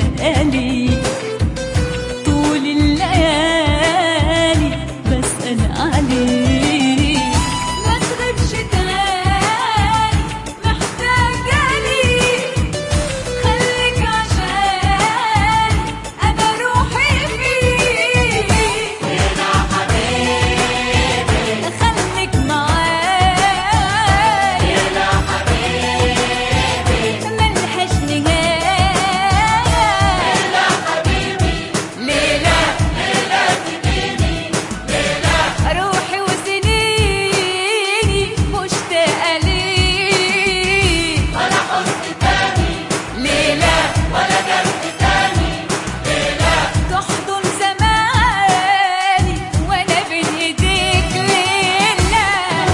ليالي طول الليالي بسأل عليك ما تغيبش تاني محتاجة ليك خليك عشان أنا روحي فيك خليك معايا ملهاش نهاية ليلى روحي وسنيني مشتاقة ليك ولا حزن تاني ليلى ولا جرح تاني تحضن زماني وانا بين ايديك ليلى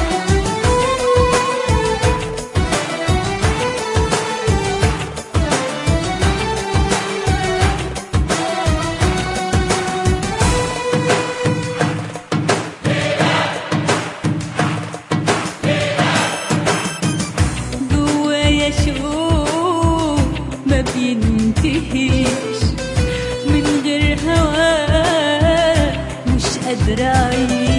جوايا شوق ما بينتهيش من غير هواك مش قادرة أعيش